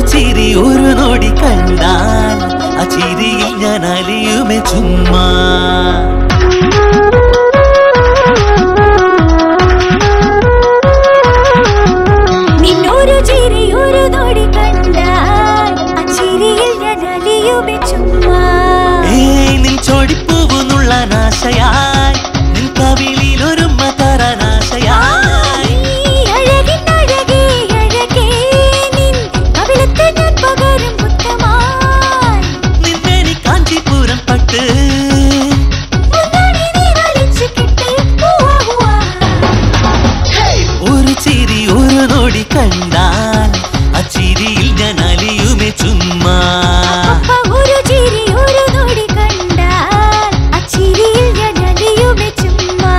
ചിരി ഒരു നോടി കണ്ടാൽ ആ ചിരിയിൽ ഞാൻ അലിയുമേ ചുമ്മാ നിന്നൊരു ചിരി ഒരു നോടി കണ്ടാൽ ആ ചിരിയിൽ ഞാൻ അലിയുമേ ചുമ്മാ ഏയ് നിൻ ചോടിപ്പൂവുന്നുള്ള നാശയായി നിൻ കവിളിൽ ഒരു മതരനാശയായി നീ അഴകിനഴകേ അഴകേ നിൻ കവിളത്തെ ഞാൻ പകരും മുത്തമായി നിന്നെ കാഞ്ചീപുരം പട്ട് മുന്നാടി നീ വലിച്ചു കിട്ടി ഉവ്വ ഉവ്വ. ഒരു ചിരി ഒരു നോടി കണ്ടാൽ ആ ചിരിയിൽ ഞാൻ അലിയുമേ ചുമ്മാ അപ്പ ഒരു ചിരി ഒരു നോടി കണ്ടാൽ ആ ചിരിയിൽ ഞാൻ അലിയുമേ ചുമ്മാ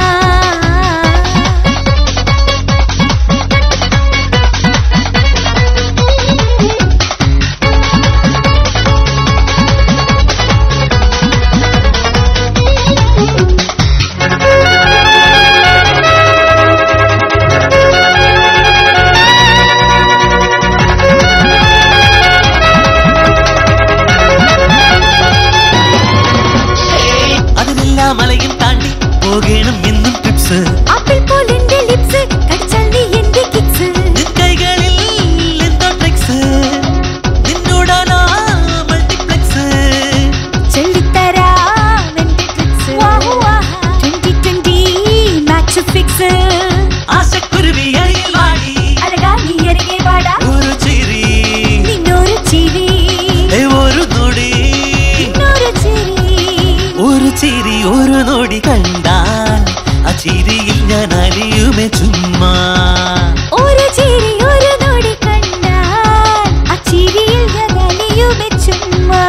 അതിനെല്ലാം മലയും താണ്ടി പോകണം എന്നും ടിപ്സ് ആപ്പിൾ പോലെന്റെ ലിപ്സ് കടിച്ചാൽ നീ എന്റെ കിക്സ് നിൻ കൈകളിൽ എന്തോ ട്രിക്സ് നിന്നോടാനാ മൾട്ടിപ്ലെക്സ് ചൊല്ലിത്തരാം എന്റെ tricks twenty twenty match fix ആശക്കുരുവിയായി വാടി അഴകാ നീ അരികെ വാടാ ഒരു ചിരി നിന്നൊരു ചിരി ഏ, ഒരു നൊടി നിന്നൊരു ചിരി ഒരു ചിരി ഒരു നൊടി കണ്ടാൽ ആ ചിരിയിൽ ഞാൻ അലിയുമേ ചുമ്മാ ഒരു ചിരി ഒരു നോടി കണ്ടാൽ ആ ചിരിയിൽ ഞാൻ അലിയുമേ ചുമ്മാ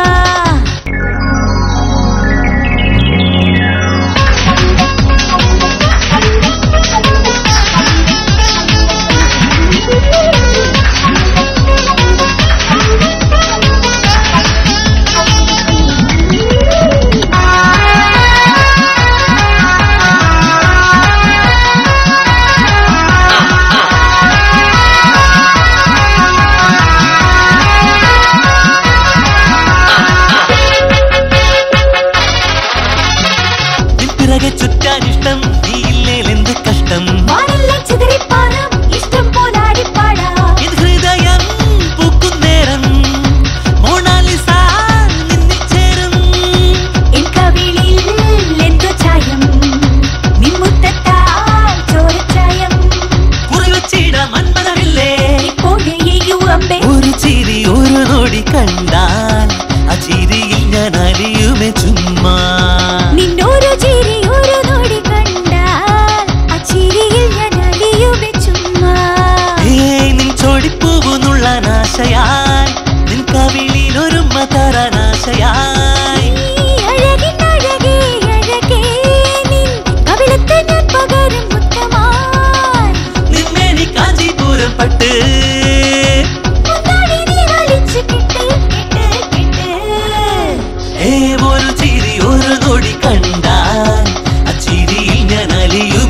നിൻ പിറകെ ചുറ്റാൻ ഇഷ്ടം നീ ഇല്ലേൽ എന്ത് കഷ്ടം വാനെല്ലാം ചിതറിപ്പാറാം ഇഷ്ടം പോലാടിപ്പാടാം എൻ ഹൃദയം പൂക്കും നേരം മോണാലിസ നിന്നിൽ ചേരും എൻ കവിളിൽ എന്തോ ചായം നിൻമുത്തത്താൽ ചോരച്ചായം കുറിവച്ചിട മന്മതമില്ലേ ഇപ്പോഴേ അമ്പേ ഒരു ചിരി ഒരു നൊടി കണ്ടാൽ ആ ചിരിയിൽ ഞാൻ അലിയുമേ ചുമ്മാ നിന്നൊരു ചിരി ഒരു നോടി കണ്ടാൽ ആ ചിരിയിൽ ഞാൻ അലിയുമേ ചുമ്മാ ഏയ് നിൻ ചോടിപ്പൂവുന്നുള്ള നാശയായി നിൻ കവിളിൽ ഒരു മതരനാശയായി നീ അഴകിനഴകേ അഴകേ നിൻ കവിളത്തെ ഞാൻ പകരും മുത്തമായി നിന്നെ കാഞ്ചീപുരം പട്ട് മുന്നാടി നീ വലിച്ചു കിട്ട് കിട്ട് കിട്ട് ഏ ഒരു ചിരി ഒരു നൊടി കണ്ടാൽ ആ ചിരിയിൽ ഞാൻ അലിയും